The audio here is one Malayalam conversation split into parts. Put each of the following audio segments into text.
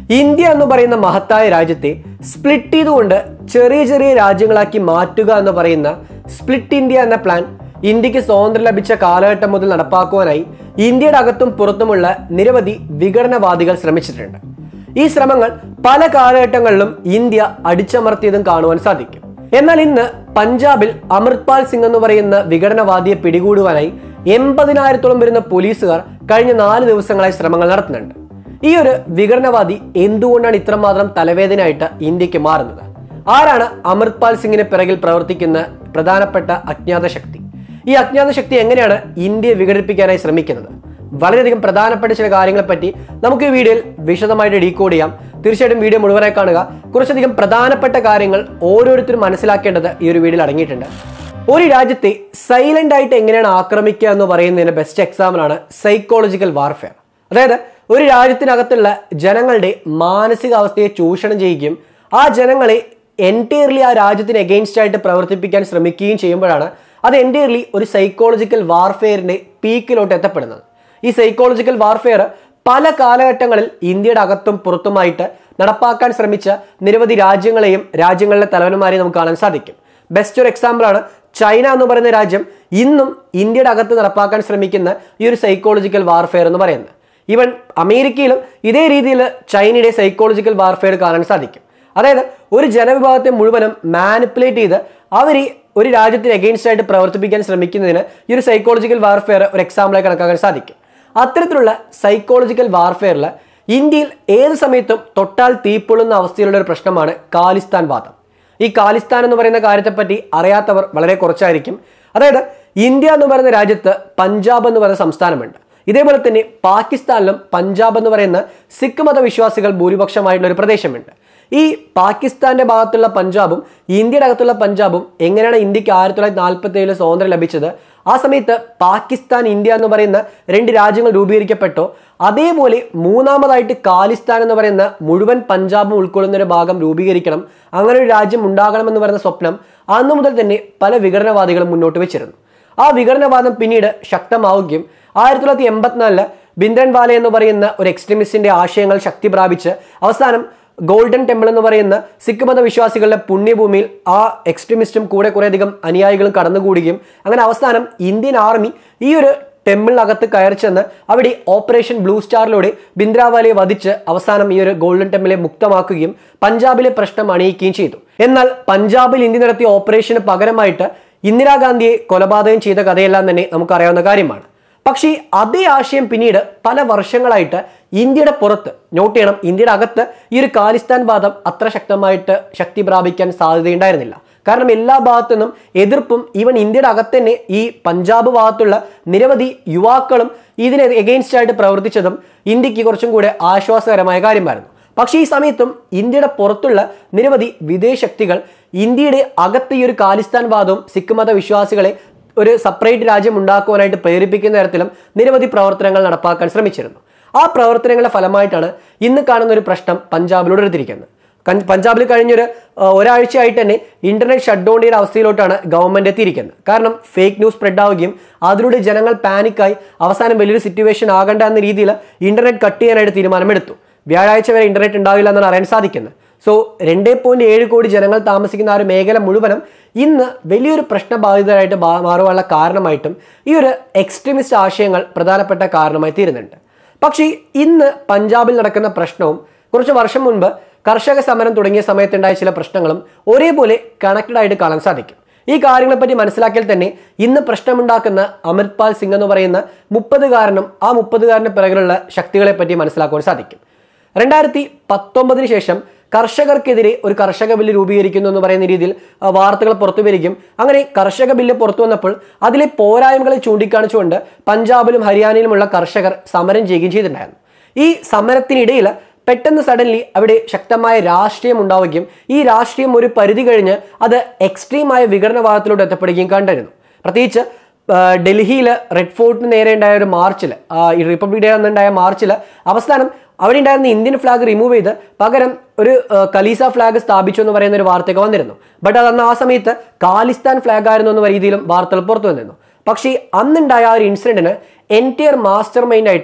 ഇന്ത്യ എന്ന് പറയുന്ന മഹത്തായ രാജ്യത്തെ സ്പ്ലിറ്റ് ചെയ്തുകൊണ്ട് ചെറിയ ചെറിയ രാജ്യങ്ങളാക്കി മാറ്റുക എന്ന് പറയുന്ന സ്പ്ലിറ്റ് ഇന്ത്യ എന്ന പ്ലാൻ ഇന്ത്യക്ക് സ്വാതന്ത്ര്യം ലഭിച്ച കാലഘട്ടം മുതൽ നടപ്പാക്കുവാനായി ഇന്ത്യയുടെ അകത്തും പുറത്തുമുള്ള നിരവധി വിഘടനവാദികൾ ശ്രമിച്ചിട്ടുണ്ട് ഈ ശ്രമങ്ങൾ പല കാലഘട്ടങ്ങളിലും ഇന്ത്യ അടിച്ചമർത്തിയതും കാണുവാൻ സാധിക്കും എന്നാൽ ഇന്ന് പഞ്ചാബിൽ അമൃത്പാൽ സിംഗ് എന്ന് പറയുന്ന വിഘടനവാദിയെ പിടികൂടുവാനായി എൺപതിനായിരത്തോളം വരുന്ന പോലീസുകാർ കഴിഞ്ഞ നാല് ദിവസങ്ങളായി ശ്രമങ്ങൾ നടത്തുന്നുണ്ട് ഈ ഒരു വിഘടനവാദി എന്തുകൊണ്ടാണ് ഇത്രമാത്രം തലവേദനയായിട്ട് ഇന്ത്യക്ക് മാറുന്നത് ആരാണ് അമൃത്പാൽ സിംഗിന് പിറകിൽ പ്രവർത്തിക്കുന്ന പ്രധാനപ്പെട്ട അജ്ഞാത ശക്തി ഈ അജ്ഞാത ശക്തി എങ്ങനെയാണ് ഇന്ത്യയെ വിഘടിപ്പിക്കാനായി ശ്രമിക്കുന്നത് വളരെയധികം പ്രധാനപ്പെട്ട ചില കാര്യങ്ങളെ പറ്റി നമുക്ക് ഈ വീഡിയോയിൽ വിശദമായിട്ട് ഡീകോഡ് ചെയ്യാം തീർച്ചയായിട്ടും വീഡിയോ മുഴുവനായി കാണുക കുറച്ചധികം പ്രധാനപ്പെട്ട കാര്യങ്ങൾ ഓരോരുത്തരും മനസ്സിലാക്കേണ്ടത് ഈ ഒരു വീഡിയോയിൽ അടങ്ങിയിട്ടുണ്ട് ഒരു രാജ്യത്തെ സൈലന്റ് ആയിട്ട് എങ്ങനെയാണ് ആക്രമിക്കുക എന്ന് പറയുന്നതിന് ബെസ്റ്റ് എക്സാമ്പിൾ ആണ് സൈക്കോളജിക്കൽ വാർഫെയർ അതായത് ഒരു രാജ്യത്തിനകത്തുള്ള ജനങ്ങളുടെ മാനസികാവസ്ഥയെ ചൂഷണം ചെയ്യുകയും ആ ജനങ്ങളെ എൻറ്റയർലി ആ രാജ്യത്തിന് എഗെയിൻസ്റ്റ് ആയിട്ട് പ്രവർത്തിപ്പിക്കാൻ ശ്രമിക്കുകയും ചെയ്യുമ്പോഴാണ് അത് എൻറ്റയർലി ഒരു സൈക്കോളജിക്കൽ വാർഫെയറിന്റെ പീക്കിലോട്ട് എത്തപ്പെടുന്നത് ഈ സൈക്കോളജിക്കൽ വാർഫെയർ പല കാലഘട്ടങ്ങളിൽ ഇന്ത്യയുടെ അകത്തും പുറത്തുമായിട്ട് നടപ്പാക്കാൻ ശ്രമിച്ച നിരവധി രാജ്യങ്ങളെയും രാജ്യങ്ങളിലെ തലവന്മാരെയും നമുക്ക് കാണാൻ സാധിക്കും ബെസ്റ്റ് ഒരു എക്സാമ്പിൾ ആണ് ചൈന എന്ന് പറയുന്ന രാജ്യം ഇന്നും ഇന്ത്യയുടെ അകത്ത് നടപ്പാക്കാൻ ശ്രമിക്കുന്ന ഈ ഒരു സൈക്കോളജിക്കൽ വാർഫെയർ എന്ന് പറയുന്നത് ഈവൻ അമേരിക്കയിലും ഇതേ രീതിയിൽ ചൈനയുടെ സൈക്കോളജിക്കൽ വാർഫെയർ കാണാൻ സാധിക്കും അതായത് ഒരു ജനവിഭാഗത്തെ മുഴുവനും മാനിപ്പുലേറ്റ് ചെയ്ത് അവർ ഒരു രാജ്യത്തിന് എഗെയിൻസ്റ്റ് ആയിട്ട് പ്രവർത്തിപ്പിക്കാൻ ശ്രമിക്കുന്നതിന് ഈ ഒരു സൈക്കോളജിക്കൽ വാർഫെയർ ഒരു എക്സാമ്പിളായി കണക്കാക്കാൻ സാധിക്കും അത്തരത്തിലുള്ള സൈക്കോളജിക്കൽ വാർഫെയറിൽ ഇന്ത്യയിൽ ഏത് സമയത്തും തൊട്ടാൽ തീപ്പൊള്ളുന്ന അവസ്ഥയിലുള്ള ഒരു പ്രശ്നമാണ് ഖാലിസ്ഥാൻ വാദം ഈ ഖാലിസ്ഥാൻ എന്ന് പറയുന്ന കാര്യത്തെപ്പറ്റി അറിയാത്തവർ വളരെ കുറച്ചായിരിക്കും അതായത് ഇന്ത്യ എന്ന് പറയുന്ന രാജ്യത്ത് പഞ്ചാബ് എന്ന് പറയുന്ന സംസ്ഥാനമുണ്ട് ഇതേപോലെ തന്നെ പാകിസ്ഥാനിലും പഞ്ചാബ് എന്ന് പറയുന്ന സിഖ് മതവിശ്വാസികൾ ഭൂരിപക്ഷമായിട്ടുള്ള ഒരു പ്രദേശമുണ്ട് ഈ പാകിസ്ഥാന്റെ ഭാഗത്തുള്ള പഞ്ചാബും ഇന്ത്യയുടെ അകത്തുള്ള പഞ്ചാബും എങ്ങനെയാണ് ഇന്ത്യക്ക് ആയിരത്തി തൊള്ളായിരത്തി നാൽപ്പത്തി ഏഴിൽ സ്വാതന്ത്ര്യം ലഭിച്ചത് ആ സമയത്ത് പാകിസ്ഥാൻ ഇന്ത്യ എന്ന് പറയുന്ന രണ്ട് രാജ്യങ്ങൾ രൂപീകരിക്കപ്പെട്ടോ അതേപോലെ മൂന്നാമതായിട്ട് ഖാലിസ്ഥാൻ എന്ന് പറയുന്ന മുഴുവൻ പഞ്ചാബും ഉൾക്കൊള്ളുന്ന ഒരു ഭാഗം രൂപീകരിക്കണം അങ്ങനെ ഒരു രാജ്യം ഉണ്ടാകണമെന്ന് പറയുന്ന സ്വപ്നം അന്നു മുതൽ തന്നെ പല വിഘടനവാദികളും മുന്നോട്ട് വെച്ചിരുന്നു ആ വിഘടനവാദം പിന്നീട് ശക്തമാവുകയും ആയിരത്തി തൊള്ളായിരത്തി എൺപത്തിനാലില് ബിന്ദ്രൻവാല എന്ന് പറയുന്ന ഒരു എക്സ്ട്രീമിസ്റ്റിന്റെ ആശയങ്ങൾ ശക്തി പ്രാപിച്ച് അവസാനം ഗോൾഡൻ ടെമ്പിൾ എന്ന് പറയുന്ന സിഖ് മത വിശ്വാസികളുടെ പുണ്യഭൂമിയിൽ ആ എക്സ്ട്രീമിസ്റ്റും കൂടെ കുറേയധികം അനുയായികളും കടന്നുകൂടുകയും അങ്ങനെ അവസാനം ഇന്ത്യൻ ആർമി ഈ ഒരു ടെമ്പിളിനകത്ത് കയറി ചെന്ന് അവിടെ ഓപ്പറേഷൻ ബ്ലൂ സ്റ്റാറിലൂടെ ബിന്ദ്രാവാലയെ വധിച്ച് അവസാനം ഈ ഒരു ഗോൾഡൻ ടെമ്പിളെ മുക്തമാക്കുകയും പഞ്ചാബിലെ പ്രശ്നം അണിയിക്കുകയും ചെയ്തു എന്നാൽ പഞ്ചാബിൽ ഇന്ത്യ നടത്തിയ ഓപ്പറേഷന് പകരമായിട്ട് ഇന്ദിരാഗാന്ധിയെ കൊലപാതകം ചെയ്ത കഥയെല്ലാം തന്നെ നമുക്കറിയാവുന്ന കാര്യമാണ് പക്ഷേ അതേ ആശയം പിന്നീട് പല വർഷങ്ങളായിട്ട് ഇന്ത്യയുടെ പുറത്ത് നോട്ട് ചെയ്യണം ഇന്ത്യയുടെ അകത്ത് ഈ ഒരു ഖാലിസ്ഥാൻ വാദം അത്ര ശക്തമായിട്ട് ശക്തി പ്രാപിക്കാൻ സാധ്യതയുണ്ടായിരുന്നില്ല കാരണം എല്ലാ ഭാഗത്തു നിന്നും എതിർപ്പും ഈവൻ ഇന്ത്യയുടെ അകത്ത് തന്നെ ഈ പഞ്ചാബ് ഭാഗത്തുള്ള നിരവധി യുവാക്കളും ഇതിന് എഗെയിൻസ്റ്റ് ആയിട്ട് പ്രവർത്തിച്ചതും ഇന്ത്യക്ക് കുറച്ചും കൂടെ ആശ്വാസകരമായ കാര്യമായിരുന്നു പക്ഷേ ഈ സമയത്തും ഇന്ത്യയുടെ പുറത്തുള്ള നിരവധി വിദേശ ശക്തികൾ ഇന്ത്യയുടെ അകത്ത് ഈ ഒരു ഖാലിസ്ഥാൻ വാദവും സിഖ് മത വിശ്വാസികളെ ഒരു സെപ്പറേറ്റ് രാജ്യം ഉണ്ടാക്കുവാനായിട്ട് പ്രേരിപ്പിക്കുന്ന തരത്തിലും നിരവധി പ്രവർത്തനങ്ങൾ നടപ്പാക്കാൻ ശ്രമിച്ചിരുന്നു ആ പ്രവർത്തനങ്ങളുടെ ഫലമായിട്ടാണ് ഇന്ന് കാണുന്ന ഒരു പ്രശ്നം പഞ്ചാബിലൂടെ എടുത്തിരിക്കുന്നത് കൻ- പഞ്ചാബിൽ കഴിഞ്ഞൊരു ആ, ഒരാഴ്ചയായിട്ട് തന്നെ ഇന്റർനെറ്റ് ഷട്ട് ഡൗൺ ചെയ്യുന്ന അവസ്ഥയിലോട്ടാണ് ഗവൺമെന്റ് എത്തിയിരിക്കുന്നത് കാരണം ഫേക്ക് ന്യൂസ് സ്പ്രെഡ് ആവുകയും അതിലൂടെ ജനങ്ങൾ പാനിക്കായി അവസാനം വലിയൊരു സിറ്റുവേഷൻ ആകണ്ട എന്ന രീതിയിൽ ഇന്റർനെറ്റ് കട്ട് ചെയ്യാനായിട്ട് തീരുമാനമെടുത്തു വ്യാഴാഴ്ച വരെ ഇന്റർനെറ്റ് ഉണ്ടാവില്ല എന്നാണ് അറിയാൻ സാധിക്കുന്നത് സോ രണ്ടേ പോയിന്റ് ഏഴ് കോടി ജനങ്ങൾ താമസിക്കുന്ന ആ ഒരു മേഖല മുഴുവനും ഇന്ന് വലിയൊരു പ്രശ്നബാധിതരായിട്ട് ബാ- മാറുവാനുള്ള കാരണമായിട്ടും ഈ ഒരു എക്സ്ട്രീമിസ്റ്റ് ആശയങ്ങൾ പ്രധാനപ്പെട്ട കാരണമായി തീരുന്നുണ്ട് പക്ഷേ ഇന്ന് പഞ്ചാബിൽ നടക്കുന്ന പ്രശ്നവും കുറച്ച് വർഷം മുൻപ് കർഷക സമരം തുടങ്ങിയ സമയത്തുണ്ടായ ചില പ്രശ്നങ്ങളും ഒരേപോലെ കണക്റ്റഡ് ആയിട്ട് കാണാൻ സാധിക്കും ഈ കാര്യങ്ങളെപ്പറ്റി മനസ്സിലാക്കിയാൽ തന്നെ ഇന്ന് പ്രശ്നമുണ്ടാക്കുന്ന അമൃത്പാൽ സിംഗ് എന്ന് പറയുന്ന മുപ്പതുകാരനും ആ മുപ്പതുകാരന് പിറകിലുള്ള ശക്തികളെ പറ്റി മനസ്സിലാക്കുവാൻ സാധിക്കും രണ്ടായിരത്തി പത്തൊമ്പതിന് ശേഷം കർഷകർക്കെതിരെ ഒരു കർഷക ബില്ല് രൂപീകരിക്കുന്നു എന്ന് പറയുന്ന രീതിയിൽ ആ, വാർത്തകൾ പുറത്തു വരികയും അങ്ങനെ കർഷക ബില്ല് പുറത്തു വന്നപ്പോൾ അതിലെ പോരായ്മകളെ ചൂണ്ടിക്കാണിച്ചുകൊണ്ട് പഞ്ചാബിലും ഹരിയാനയിലുമുള്ള കർഷകർ സമരം ചെയ്യുകയും ചെയ്തിട്ടുണ്ടായിരുന്നു ഈ സമരത്തിനിടയിൽ പെട്ടെന്ന് സഡൻലി അവിടെ ശക്തമായ രാഷ്ട്രീയം ഉണ്ടാവുകയും ഈ രാഷ്ട്രീയം ഒരു പരിധി കഴിഞ്ഞ് അത് എക്സ്ട്രീമായ വിഘടനവാദത്തിലൂടെ എത്തപ്പെടുകയും കണ്ടിരുന്നു പ്രത്യേകിച്ച് ഡൽഹിയിൽ റെഡ് ഫോർട്ടിന് നേരെ ഉണ്ടായ ഒരു മാർച്ചിൽ ഈ റിപ്പബ്ലിക് ഡേ അന്നുണ്ടായ മാർച്ചിൽ അവസാനം അവിടെ ഉണ്ടായിരുന്ന ഇന്ത്യൻ ഫ്ലാഗ് റിമൂവ് ചെയ്ത് പകരം ഒരു ആ, കലീസ ഫ്ലാഗ് സ്ഥാപിച്ചു എന്ന് പറയുന്ന ഒരു വാർത്തയൊക്കെ വന്നിരുന്നു ബട്ട് അതന്ന് ആ സമയത്ത് ഖാലിസ്ഥാൻ ഫ്ലാഗ് ആയിരുന്നു എന്ന രീതിയിലും വാർത്തകൾ പുറത്തു വന്നിരുന്നു പക്ഷേ അന്നുണ്ടായ ആ ഒരു ഇൻസിഡന്റിന് എൻറ്റിയർ മാസ്റ്റർ മൈൻഡ് ആയിട്ട്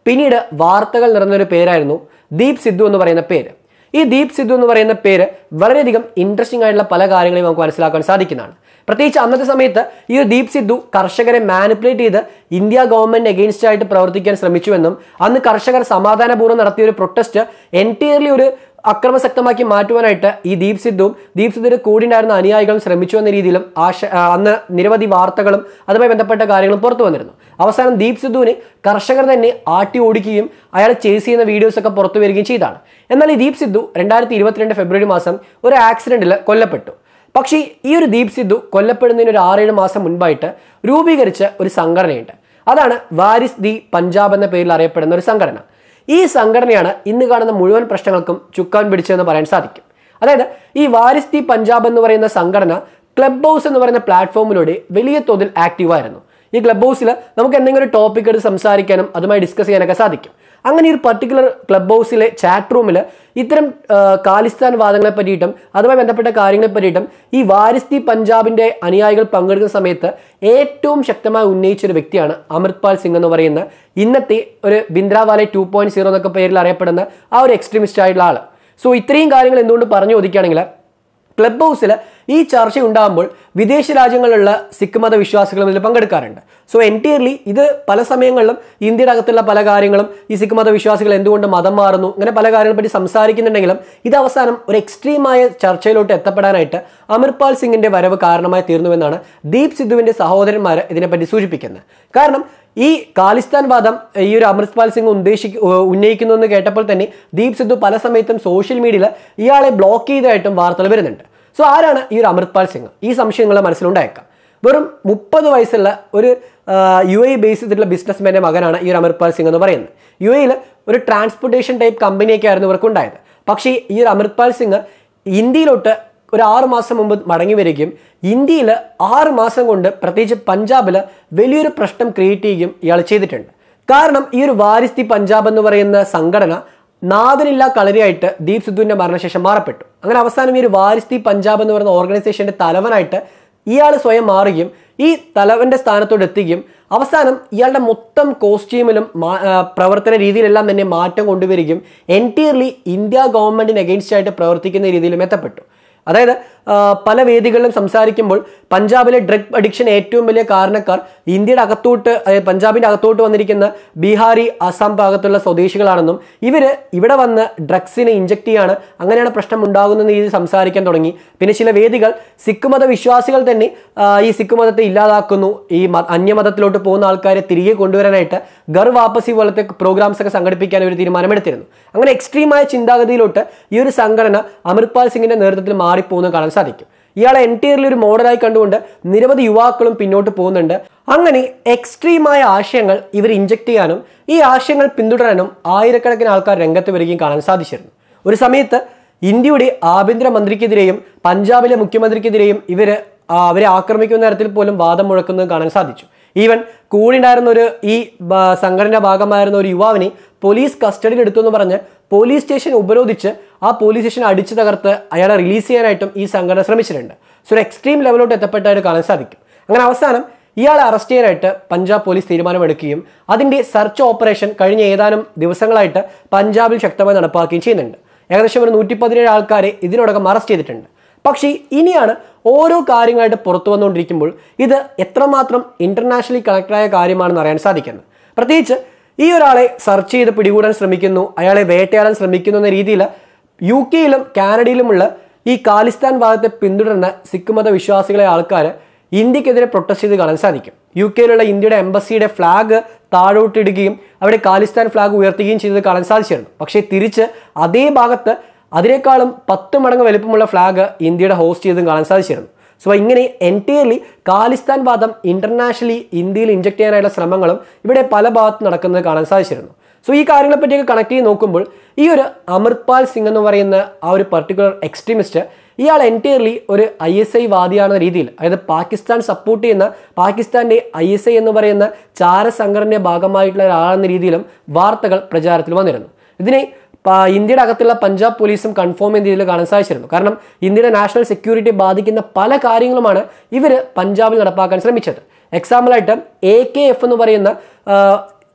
പിന്നീട് വാർത്തകൾ നിറഞ്ഞൊരു പേരായിരുന്നു ദീപ് സിദ്ധു എന്ന് പറയുന്ന പേര് ഈ ദീപ് സിദ്ധു എന്ന് പറയുന്ന പേര് വളരെയധികം ഇൻട്രസ്റ്റിംഗ് ആയിട്ടുള്ള പല കാര്യങ്ങളെയും നമുക്ക് മനസ്സിലാക്കാൻ സാധിക്കുന്നതാണ് പ്രത്യേകിച്ച് അന്നത്തെ സമയത്ത് ഈ ഒരു ദീപ് സിദ്ധു കർഷകരെ മാനിപ്പുലേറ്റ് ചെയ്ത് ഇന്ത്യ ഗവൺമെന്റ് എഗെയിൻസ്റ്റ് ആയിട്ട് പ്രവർത്തിക്കാൻ ശ്രമിച്ചുവെന്നും അന്ന് കർഷകർ സമാധാനപൂർവ്വം നടത്തിയ ഒരു പ്രൊട്ടസ്റ്റ് എൻറ്റയർലി ഒരു അക്രമസക്തമാക്കി മാറ്റുവാനായിട്ട് ഈ ദീപ് സിദ്ധുവും ദീപ് സിദ്ധുവിന്റെ കൂടിണ്ടായിരുന്ന അനുയായികളും ശ്രമിച്ചു എന്ന രീതിയിലും ആശ ആ, അന്ന് നിരവധി വാർത്തകളും അതുമായി ബന്ധപ്പെട്ട കാര്യങ്ങളും പുറത്തു വന്നിരുന്നു അവസാനം ദീപ് സിദ്ധുവിനെ കർഷകർ തന്നെ ആട്ടി ഓടിക്കുകയും അയാൾ ചേസ് ചെയ്യുന്ന വീഡിയോസ് ഒക്കെ പുറത്തു വരികയും ചെയ്താണ് എന്നാൽ ഈ ദീപ് സിദ്ധു രണ്ടായിരത്തി ഇരുപത്തിരണ്ട് ഫെബ്രുവരി മാസം ഒരു ആക്സിഡന്റിൽ കൊല്ലപ്പെട്ടു പക്ഷേ ഈ ഒരു ദീപ് സിദ്ധു കൊല്ലപ്പെടുന്നതിന് ഒരു ആറേഴ് മാസം മുൻപായിട്ട് രൂപീകരിച്ച ഒരു സംഘടനയുണ്ട് അതാണ് വാരിസ് ദി പഞ്ചാബ് എന്ന പേരിൽ അറിയപ്പെടുന്ന ഒരു സംഘടന ഈ സംഘടനയാണ് ഇന്ന് കാണുന്ന മുഴുവൻ പ്രശ്നങ്ങൾക്കും ചുക്കാൻ പിടിച്ചതെന്ന് പറയാൻ സാധിക്കും അതായത് ഈ വാരിസ് ദി പഞ്ചാബ് എന്ന് പറയുന്ന സംഘടന ക്ലബ് ഹൗസ് എന്ന് പറയുന്ന പ്ലാറ്റ്ഫോമിലൂടെ വലിയ തോതിൽ ആക്റ്റീവായിരുന്നു ഈ ക്ലബ് ഹൗസിൽ നമുക്ക് എന്തെങ്കിലും ഒരു ടോപ്പിക് എടുത്ത് സംസാരിക്കാനും അതുമായി ഡിസ്കസ് ചെയ്യാനൊക്കെ സാധിക്കും അങ്ങനെ ഈ ഒരു പർട്ടിക്കുലർ ക്ലബ് ഹൗസിലെ ചാറ്റ് റൂമിൽ ഇത്തരം ആ, ഖാലിസ്ഥാൻ വാദങ്ങളെ പറ്റിയിട്ടും അതുമായി ബന്ധപ്പെട്ട കാര്യങ്ങളെ പറ്റിയിട്ടും ഈ വാരിസ്തി പഞ്ചാബിന്റെ അനുയായികൾ പങ്കെടുക്കുന്ന സമയത്ത് ഏറ്റവും ശക്തമായി ഉന്നയിച്ച ഒരു വ്യക്തിയാണ് അമൃത്പാൽ സിംഗ് എന്ന് പറയുന്ന ഇന്നത്തെ ഒരു ബിന്ദ്രാവാലെ ടു പോയിന്റ് സീറോ എന്നൊക്കെ പേരിൽ അറിയപ്പെടുന്ന ആ ഒരു എക്സ്ട്രീമിസ്റ്റ് ആയിട്ടുള്ള ആൾ സോ ഇത്രയും കാര്യങ്ങൾ എന്തുകൊണ്ട് പറഞ്ഞു ഒതുക്കുകയാണെങ്കിൽ ക്ലബ് ഹൗസിൽ ഈ ചർച്ച ഉണ്ടാകുമ്പോൾ വിദേശ രാജ്യങ്ങളിലുള്ള സിഖ് മത വിശ്വാസികളും ഇതിൽ പങ്കെടുക്കാറുണ്ട് സോ എൻറ്റയർലി ഇത് പല സമയങ്ങളിലും ഇന്ത്യയുടെ അകത്തുള്ള പല കാര്യങ്ങളും ഈ സിഖ് മത വിശ്വാസികൾ എന്തുകൊണ്ട് മതം മാറുന്നു അങ്ങനെ പല കാര്യങ്ങളെ പറ്റി സംസാരിക്കുന്നുണ്ടെങ്കിലും ഇത് അവസാനം ഒരു എക്സ്ട്രീമായ ചർച്ചയിലോട്ട് എത്തപ്പെടാനായിട്ട് അമർപാൽ സിംഗിന്റെ വരവ് കാരണമായി തീർന്നുവെന്നാണ് ദീപ് സിദ്ധുവിന്റെ സഹോദരന്മാർ ഇതിനെപ്പറ്റി സൂചിപ്പിക്കുന്നത് കാരണം ഈ ഖാലിസ്ഥാൻ വാദം ഈ ഒരു അമൃത്പാൽ സിംഗ് ഉദ്ദേശിക്ക ഉന്നയിക്കുന്നു എന്ന് കേട്ടപ്പോൾ തന്നെ ദീപ് സിദ്ധു പല സമയത്തും സോഷ്യൽ മീഡിയയിൽ ഇയാളെ ബ്ലോക്ക് ചെയ്തതായിട്ടും വാർത്തകൾ വരുന്നുണ്ട് സോ ആരാണ് ഈ ഒരു അമൃത്പാൽ സിംഗ് ഈ സംശയങ്ങൾ മനസ്സിലുണ്ടായേക്കാം വെറും മുപ്പത് വയസ്സുള്ള ഒരു യു എ ബേസ് ചെയ്തിട്ടുള്ള ബിസിനസ്മാൻ്റെ മകനാണ് ഈ ഒരു അമൃത്പാൽ സിംഗ് എന്ന് പറയുന്നത് യു എയിൽ ഒരു ട്രാൻസ്പോർട്ടേഷൻ ടൈപ്പ് കമ്പനിയൊക്കെ ആയിരുന്നു ഇവർക്കുണ്ടായത് പക്ഷേ ഈ ഒരു അമൃത്പാൽ സിംഗ് ഇന്ത്യയിലോട്ട് ഒരു ആറ് മാസം മുമ്പ് മടങ്ങി വരികയും ഇന്ത്യയിൽ ആറ് മാസം കൊണ്ട് പ്രത്യേകിച്ച് പഞ്ചാബിൽ വലിയൊരു പ്രശ്നം ക്രിയേറ്റ് ചെയ്യുകയും ഇയാൾ ചെയ്തിട്ടുണ്ട് കാരണം ഈ ഒരു വാരിസ്തി പഞ്ചാബ് എന്ന് പറയുന്ന സംഘടന നാദനില്ല കളരിയായിട്ട് ദീപ് സിദ്ധുവിന്റെ മരണശേഷം മാറപ്പെട്ടു അങ്ങനെ അവസാനം ഈ ഒരു വാരിസ്തി പഞ്ചാബ് എന്ന് പറയുന്ന ഓർഗനൈസേഷന്റെ തലവനായിട്ട് ഇയാൾ സ്വയം മാറുകയും ഈ തലവന്റെ സ്ഥാനത്തോട് എത്തുകയും അവസാനം ഇയാളുടെ മൊത്തം കോസ്റ്റ്യൂമിലും മാ- ആ, പ്രവർത്തന രീതിയിലെല്ലാം തന്നെ മാറ്റം കൊണ്ടുവരികയും എൻറ്റയർലി ഇന്ത്യ ഗവൺമെന്റിന് അഗെയിൻസ്റ്റ് ആയിട്ട് പ്രവർത്തിക്കുന്ന രീതിയിലും എത്തപ്പെട്ടു അതായത് ആ, പല വേദികളിലും സംസാരിക്കുമ്പോൾ പഞ്ചാബിലെ ഡ്രഗ് അഡിക്ഷൻ ഏറ്റവും വലിയ കാരണക്കാർ ഇന്ത്യയുടെ അകത്തോട്ട് അതായത് പഞ്ചാബിന്റെ അകത്തോട്ട് വന്നിരിക്കുന്ന ബീഹാരി അസം ഭാഗത്തുള്ള സ്വദേശികളാണെന്നും ഇവര് ഇവിടെ വന്ന് ഡ്രഗ്സിനെ ഇഞ്ചക്ട് ചെയ്യാണ് അങ്ങനെയാണ് പ്രശ്നം ഉണ്ടാകുന്ന രീതിയിൽ സംസാരിക്കാൻ തുടങ്ങി പിന്നെ ചില വേദികൾ സിഖ് മത വിശ്വാസികൾ തന്നെ ആ, ഈ സിഖ് മതത്തെ ഇല്ലാതാക്കുന്നു ഈ മ- അന്യമതത്തിലോട്ട് പോകുന്ന ആൾക്കാരെ തിരികെ കൊണ്ടുവരാനായിട്ട് ഗർ വാപ്പസി പോലത്തെ പ്രോഗ്രാംസ് ഒക്കെ സംഘടിപ്പിക്കാൻ ഒരു തീരുമാനമെടുത്തിരുന്നു അങ്ങനെ എക്സ്ട്രീമായ ചിന്താഗതിയിലോട്ട് ഈ ഒരു സംഘടന അമൃത്പാൽ സിംഗിന്റെ നേതൃത്വത്തിൽ മാറിപ്പോകുന്നത് കാണാൻ സാധിക്കും ഇയാളെ എൻറ്റയർലി ഒരു മോഡലായി കണ്ടുകൊണ്ട് നിരവധി യുവാക്കളും പിന്നോട്ട് പോകുന്നുണ്ട് അങ്ങനെ എക്സ്ട്രീമായ ആശയങ്ങൾ ഇവർ ഇഞ്ചക്ട് ചെയ്യാനും ഈ ആശയങ്ങൾ പിന്തുടരാനും ആയിരക്കണക്കിന് ആൾക്കാർ രംഗത്ത് വരികയും കാണാൻ സാധിച്ചിരുന്നു ഒരു സമയത്ത് ഇന്ത്യയുടെ ആഭ്യന്തര മന്ത്രിക്കെതിരെയും പഞ്ചാബിലെ മുഖ്യമന്ത്രിക്കെതിരെയും ഇവര് ആ, അവരെ ആക്രമിക്കുന്ന തരത്തിൽ പോലും വാദം മുഴക്കുന്നത് കാണാൻ സാധിച്ചു ഈവൻ കൂടിണ്ടായിരുന്ന ഒരു ഈ ബ- സംഘടനയുടെ ഭാഗമായിരുന്ന ഒരു യുവാവിനെ പോലീസ് കസ്റ്റഡിയിൽ എടുത്തു എന്ന് പറഞ്ഞ് പോലീസ് സ്റ്റേഷൻ ഉപരോധിച്ച് ആ പോലീസ് സ്റ്റേഷൻ അടിച്ചു തകർത്ത് അയാളെ റിലീസ് ചെയ്യാനായിട്ടും ഈ സംഘടന ശ്രമിച്ചിട്ടുണ്ട് സോ ഒരു എക്സ്ട്രീം ലെവലോട്ട് എത്തപ്പെട്ടായിട്ട് കാണാൻ സാധിക്കും അങ്ങനെ അവസാനം ഇയാളെ അറസ്റ്റ് ചെയ്യാനായിട്ട് പഞ്ചാബ് പോലീസ് തീരുമാനമെടുക്കുകയും അതിന്റെ സെർച്ച് ഓപ്പറേഷൻ കഴിഞ്ഞ ഏതാനും ദിവസങ്ങളായിട്ട് പഞ്ചാബിൽ ശക്തമായി നടപ്പാക്കുകയും ചെയ്യുന്നുണ്ട് ഏകദേശം ഒരു നൂറ്റി പതിനേഴ് ആൾക്കാരെ ഇതിനോടകം അറസ്റ്റ് ചെയ്തിട്ടുണ്ട് പക്ഷേ ഇനിയാണ് ഓരോ കാര്യങ്ങളായിട്ട് പുറത്തു വന്നുകൊണ്ടിരിക്കുമ്പോൾ ഇത് എത്രമാത്രം ഇന്റർനാഷണലി കണക്റ്റഡായ കാര്യമാണെന്ന് അറിയാൻ സാധിക്കുന്നത് പ്രത്യേകിച്ച് ഈ ഒരാളെ സെർച്ച് ചെയ്ത് പിടികൂടാൻ ശ്രമിക്കുന്നു അയാളെ വേട്ടയാടാൻ ശ്രമിക്കുന്നു എന്ന രീതിയിൽ യു കെയിലും കാനഡയിലുമുള്ള ഈ ഖാലിസ്ഥാൻ ഭാഗത്തെ പിന്തുടരുന്ന സിഖ് മത വിശ്വാസികളെ ആൾക്കാർ ഇന്ത്യക്കെതിരെ പ്രൊട്ടസ്റ്റ് ചെയ്ത് കാണാൻ സാധിക്കും യു കെയിലുള്ള ഇന്ത്യയുടെ എംബസിയുടെ ഫ്ലാഗ് താഴോട്ടിടുകയും അവിടെ ഖാലിസ്ഥാൻ ഫ്ലാഗ് ഉയർത്തുകയും ചെയ്തത് കാണാൻ സാധിച്ചിരുന്നു പക്ഷേ തിരിച്ച് അതേ ഭാഗത്ത് അതിനേക്കാളും പത്ത് മടങ്ങ് വലിപ്പമുള്ള ഫ്ലാഗ് ഇന്ത്യയുടെ ഹോസ്റ്റ് ചെയ്തും കാണാൻ സാധിച്ചിരുന്നു സോ ഇങ്ങനെ എൻറ്റയർലി ഖാലിസ്ഥാൻ വാദം ഇന്റർനാഷണലി ഇന്ത്യയിൽ ഇഞ്ചക്ട് ചെയ്യാനായുള്ള ശ്രമങ്ങളും ഇവിടെ പല ഭാഗത്ത് നടക്കുന്നത് കാണാൻ സാധിച്ചിരുന്നു സോ ഈ കാര്യങ്ങളെ പറ്റിയൊക്കെ കണക്ട് ചെയ്ത് നോക്കുമ്പോൾ ഈ ഒരു അമൃത്പാൽ സിംഗ് എന്ന് പറയുന്ന ആ ഒരു പർട്ടിക്കുലർ എക്സ്ട്രീമിസ്റ്റ് ഇയാൾ എൻറ്റയർലി ഒരു ഐ എസ് ഐ വാദിയാണെന്ന രീതിയിൽ അതായത് പാകിസ്ഥാൻ സപ്പോർട്ട് ചെയ്യുന്ന പാകിസ്ഥാന്റെ ഐ എസ് ഐ എന്ന് പറയുന്ന ചാരസംഘടനയുടെ ഭാഗമായിട്ടുള്ള ഒരാളെന്ന രീതിയിലും വാർത്തകൾ പ്രചാരത്തിൽ വന്നിരുന്നു ഇതിനെ പ- ഇന്ത്യയുടെ അകത്തുള്ള പഞ്ചാബ് പോലീസും കൺഫേം ചെയ്ത രീതിയിൽ കാണാൻ സാധിച്ചിരുന്നു കാരണം ഇന്ത്യയുടെ നാഷണൽ സെക്യൂരിറ്റി ബാധിക്കുന്ന പല കാര്യങ്ങളുമാണ് ഇവർ പഞ്ചാബിൽ നടപ്പാക്കാൻ ശ്രമിച്ചത് എക്സാമ്പിളായിട്ട് എ കെ എഫ് എന്ന് പറയുന്ന ആ,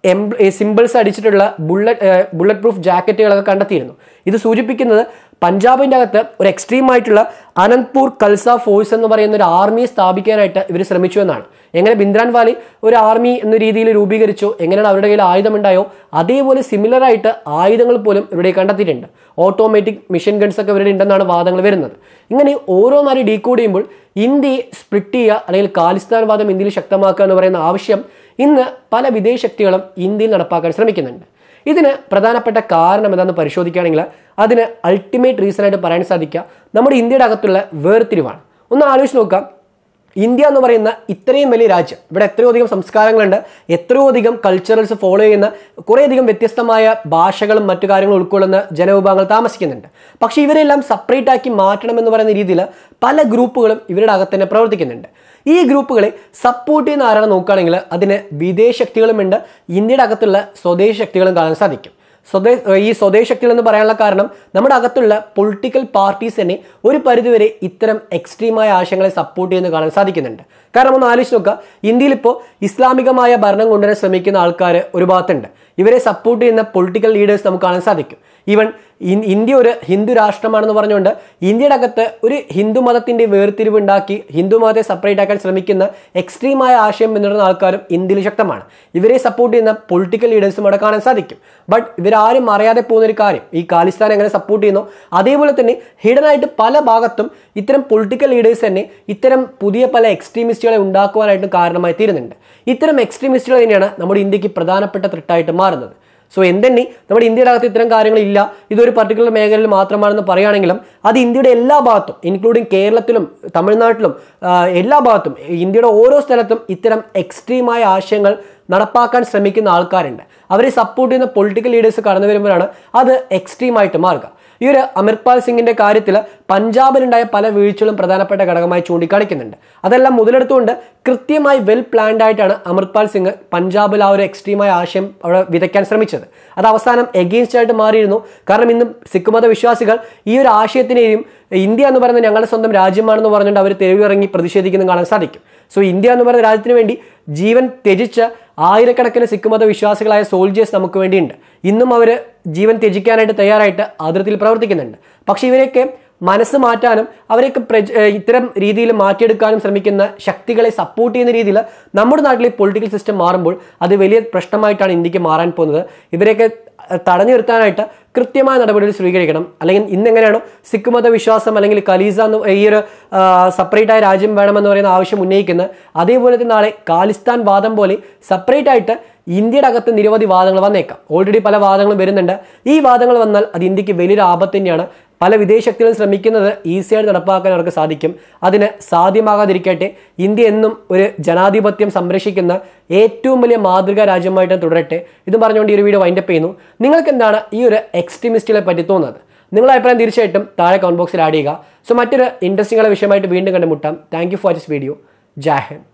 സിമ്പിൾസ് അടിച്ചിട്ടുള്ള ബുള്ളറ്റ് ബുള്ളറ്റ് പ്രൂഫ് ജാക്കറ്റുകളൊക്കെ കണ്ടെത്തിയിരുന്നു ഇത് സൂചിപ്പിക്കുന്നത് പഞ്ചാബിൻ്റെ അകത്ത് ഒരു എക്സ്ട്രീം ആയിട്ടുള്ള അനന്ത്പൂർ കൽസ ഫോഴ്സ് എന്ന് പറയുന്ന ഒരു ആർമിയെ സ്ഥാപിക്കാനായിട്ട് ഇവർ ശ്രമിച്ചു എന്നാണ് എങ്ങനെ ബിന്ദ്രാൻ വാലി ഒരു ആർമി എന്ന രീതിയിൽ രൂപീകരിച്ചു എങ്ങനെയാണ് അവരുടെ കയ്യിൽ ആയുധമുണ്ടായോ അതേപോലെ സിമിലർ ആയിട്ട് ആയുധങ്ങൾ പോലും ഇവിടെ കണ്ടെത്തിയിട്ടുണ്ട് ഓട്ടോമാറ്റിക് മിഷൻ ഗൺസ് ഒക്കെ ഇവരുടെ ഉണ്ടെന്നാണ് വാദങ്ങൾ വരുന്നത് ഇങ്ങനെ ഓരോന്നായി ഡീകോഡ് ചെയ്യുമ്പോൾ ഇന്ത്യയെ സ്പ്ലിറ്റ് ചെയ്യുക അല്ലെങ്കിൽ ഖാലിസ്ഥാൻ വാദം ഇന്ത്യയിൽ ശക്തമാക്കുക എന്ന് പറയുന്ന ആവശ്യം ഇന്ന് പല വിദേശ ശക്തികളും ഇന്ത്യയിൽ നടപ്പാക്കാൻ ശ്രമിക്കുന്നുണ്ട് ഇതിന് പ്രധാനപ്പെട്ട കാരണം എന്താണെന്ന് പരിശോധിക്കുകയാണെങ്കിൽ അതിന് അൾട്ടിമേറ്റ് റീസൺ ആയിട്ട് പറയാൻ സാധിക്കുക നമ്മുടെ ഇന്ത്യയുടെ അകത്തുള്ള വേർതിരിവാണ് ഒന്ന് ആലോചിച്ച് നോക്കാം ഇന്ത്യ എന്ന് പറയുന്ന ഇത്രയും വലിയ രാജ്യം ഇവിടെ എത്രയോ അധികം സംസ്കാരങ്ങളുണ്ട് എത്രയോ അധികം കൾച്ചറൽസ് ഫോളോ ചെയ്യുന്ന കുറേയധികം വ്യത്യസ്തമായ ഭാഷകളും മറ്റു കാര്യങ്ങളും ഉൾക്കൊള്ളുന്ന ജനവിഭാഗങ്ങൾ താമസിക്കുന്നുണ്ട് പക്ഷേ ഇവരെല്ലാം സെപ്പറേറ്റ് ആക്കി മാറ്റണം എന്ന് പറയുന്ന രീതിയിൽ പല ഗ്രൂപ്പുകളും ഇവരുടെ അകത്ത് തന്നെ പ്രവർത്തിക്കുന്നുണ്ട് ഈ ഗ്രൂപ്പുകളെ സപ്പോർട്ട് ചെയ്യുന്ന ആരാണ് നോക്കുകയാണെങ്കിൽ അതിന് വിദേശ ശക്തികളുമുണ്ട് ഇന്ത്യയുടെ അകത്തുള്ള സ്വദേശ ശക്തികളും കാണാൻ സാധിക്കും സ്വദേ ഈ സ്വദേശ ശക്തികൾ എന്ന് പറയാനുള്ള കാരണം നമ്മുടെ അകത്തുള്ള പൊളിറ്റിക്കൽ പാർട്ടീസ് തന്നെ ഒരു പരിധിവരെ ഇത്തരം എക്സ്ട്രീമായ ആശയങ്ങളെ സപ്പോർട്ട് ചെയ്യുന്നത് കാണാൻ സാധിക്കുന്നുണ്ട് കാരണം ഒന്ന് ആലോചിച്ച് നോക്കുക ഇന്ത്യയിൽ ഇപ്പോൾ ഇസ്ലാമികമായ ഭരണം കൊണ്ടുവരാൻ ശ്രമിക്കുന്ന ആൾക്കാർ ഒരു ഭാഗത്തുണ്ട് ഇവരെ സപ്പോർട്ട് ചെയ്യുന്ന പൊളിറ്റിക്കൽ ലീഡേഴ്സ് നമുക്ക് കാണാൻ സാധിക്കും ഈവൻ ഇന്ത്യ ഒരു ഹിന്ദു രാഷ്ട്രമാണെന്ന് പറഞ്ഞുകൊണ്ട് ഇന്ത്യയുടെ അകത്ത് ഒരു ഹിന്ദു മതത്തിന്റെ വേർതിരിവ് ഉണ്ടാക്കി ഹിന്ദു മതത്തെ സെപ്പറേറ്റ് ആക്കാൻ ശ്രമിക്കുന്ന എക്സ്ട്രീമായ ആശയം പിന്തുടരുന്ന ആൾക്കാരും ഇന്ത്യയിൽ ശക്തമാണ് ഇവരെ സപ്പോർട്ട് ചെയ്യുന്ന പൊളിറ്റിക്കൽ ലീഡേഴ്സും അവിടെ കാണാൻ സാധിക്കും ബട്ട് ഇവരാരും അറിയാതെ പോകുന്ന ഒരു കാര്യം ഈ ഖാലിസ്ഥാൻ എങ്ങനെ സപ്പോർട്ട് ചെയ്യുന്നു അതേപോലെ തന്നെ ഹിഡൻ ആയിട്ട് പല ഭാഗത്തും ഇത്തരം പൊളിറ്റിക്കൽ ലീഡേഴ്സ് തന്നെ ഇത്തരം പുതിയ പല എക്സ്ട്രീമിസ്റ്റുകളെ ഉണ്ടാക്കുവാനായിട്ട് കാരണമായി തീരുന്നുണ്ട് ഇത്തരം എക്സ്ട്രീമിസ്റ്റുകൾ തന്നെയാണ് നമ്മുടെ ഇന്ത്യക്ക് പ്രധാനപ്പെട്ട ത്രെട്ടായിട്ട് മാറുന്നത് സോ എന്തെന്നെ നമ്മുടെ ഇന്ത്യയുടെ അകത്ത് ഇത്തരം കാര്യങ്ങളില്ല ഇതൊരു പർട്ടിക്കുലർ മേഖലയിൽ മാത്രമാണെന്ന് പറയുകയാണെങ്കിലും അത് ഇന്ത്യയുടെ എല്ലാ ഭാഗത്തും ഇൻക്ലൂഡിങ് കേരളത്തിലും തമിഴ്നാട്ടിലും ആ, എല്ലാ ഭാഗത്തും ഇന്ത്യയുടെ ഓരോ സ്ഥലത്തും ഇത്തരം എക്സ്ട്രീമായ ആശയങ്ങൾ നടപ്പാക്കാൻ ശ്രമിക്കുന്ന ആൾക്കാരുണ്ട് അവരെ സപ്പോർട്ട് ചെയ്യുന്ന പൊളിറ്റിക്കൽ ലീഡേഴ്സ് കടന്നു വരുമ്പോഴാണ് അത് എക്സ്ട്രീമായിട്ട് മാറുക ഈ ഒരു അമർപാൽ സിംഗിന്റെ കാര്യത്തിൽ പഞ്ചാബിലുണ്ടായ പല വീഴ്ചകളും പ്രധാനപ്പെട്ട ഘടകമായി ചൂണ്ടിക്കാണിക്കുന്നുണ്ട് അതെല്ലാം മുതലെടുത്തുകൊണ്ട് കൃത്യമായി വെൽ പ്ലാൻഡ് ആയിട്ടാണ് അമൃത്പാൽ സിംഗ് പഞ്ചാബിൽ ആ ഒരു എക്സ്ട്രീമായ ആശയം അവിടെ വിതയ്ക്കാൻ ശ്രമിച്ചത് അത് അവസാനം എഗെയിൻസ്റ്റ് ആയിട്ട് മാറിയിരുന്നു കാരണം ഇന്നും സിഖ് മത വിശ്വാസികൾ ഈ ഒരു ആശയത്തിനെയും ഇന്ത്യ എന്ന് പറയുന്നത് ഞങ്ങളുടെ സ്വന്തം രാജ്യമാണെന്ന് പറഞ്ഞുകൊണ്ട് അവർ തെരുവിലിറങ്ങി പ്രതിഷേധിക്കുന്നത് കാണാൻ സാധിക്കും സോ ഇന്ത്യ എന്ന് പറയുന്ന രാജ്യത്തിന് വേണ്ടി ജീവൻ ത്യജിച്ച ആയിരക്കണക്കിന് സിഖ് മത വിശ്വാസികളായ സോൾജേഴ്സ് നമുക്ക് വേണ്ടിയുണ്ട് ഇന്നും അവർ ജീവൻ ത്യജിക്കാനായിട്ട് തയ്യാറായിട്ട് അതിർത്തിയിൽ പ്രവർത്തിക്കുന്നുണ്ട് പക്ഷേ ഇവരെയൊക്കെ മനസ്സ് മാറ്റാനും അവരെയൊക്കെ പ്രജ- ഏഹ് ഇത്തരം രീതിയിൽ മാറ്റിയെടുക്കാനും ശ്രമിക്കുന്ന ശക്തികളെ സപ്പോർട്ട് ചെയ്യുന്ന രീതിയിൽ നമ്മുടെ നാട്ടിലെ പൊളിറ്റിക്കൽ സിസ്റ്റം മാറുമ്പോൾ അത് വലിയ പ്രശ്നമായിട്ടാണ് ഇന്ത്യക്ക് മാറാൻ പോകുന്നത് ഇവരെയൊക്കെ അഹ് തടഞ്ഞു നിർത്താനായിട്ട് കൃത്യമായ നടപടികൾ സ്വീകരിക്കണം അല്ലെങ്കിൽ ഇന്ന് എങ്ങനെയാണോ സിഖ് മത വിശ്വാസം അല്ലെങ്കിൽ കലീസ എന്ന് ഈ ഒരു സെപ്പറേറ്റ് ആയ രാജ്യം വേണമെന്ന് പറയുന്ന ആവശ്യം ഉന്നയിക്കുന്നത് അതേപോലെ തന്നെ നാളെ ഖാലിസ്ഥാൻ വാദം പോലെ സെപ്പറേറ്റ് ആയിട്ട് ഇന്ത്യയുടെ അകത്ത് നിരവധി വാദങ്ങൾ വന്നേക്കാം ഓൾറെഡി പല വാദങ്ങളും വരുന്നുണ്ട് ഈ വാദങ്ങൾ വന്നാൽ അത് ഇന്ത്യക്ക് വലിയൊരു ആപത്ത് തന്നെയാണ് പല വിദേശ ശക്തികളും ശ്രമിക്കുന്നത് ഈസിയായിട്ട് നടപ്പാക്കാൻ അവർക്ക് സാധിക്കും അതിന് സാധ്യമാകാതിരിക്കട്ടെ ഇന്ത്യ എന്നും ഒരു ജനാധിപത്യം സംരക്ഷിക്കുന്ന ഏറ്റവും വലിയ മാതൃകാ രാജ്യമായിട്ട് തുടരട്ടെ ഇത് പറഞ്ഞുകൊണ്ട് ഈ ഒരു വീഡിയോ വൈൻഡപ്പ് ചെയ്യുന്നു നിങ്ങൾക്ക് എന്താണ് ഈ ഒരു എക്സ്ട്രീമിസ്റ്റുകളെ പറ്റി തോന്നുന്നത് നിങ്ങളുടെ അഭിപ്രായം തീർച്ചയായിട്ടും താഴെ കമന്റ് ബോക്സിൽ ആഡ് ചെയ്യുക സോ മറ്റൊരു ഇൻട്രസ്റ്റിംഗ് വിഷയമായിട്ട് വീണ്ടും കണ്ടുമുട്ടാം thank you for this video ജാഹൻ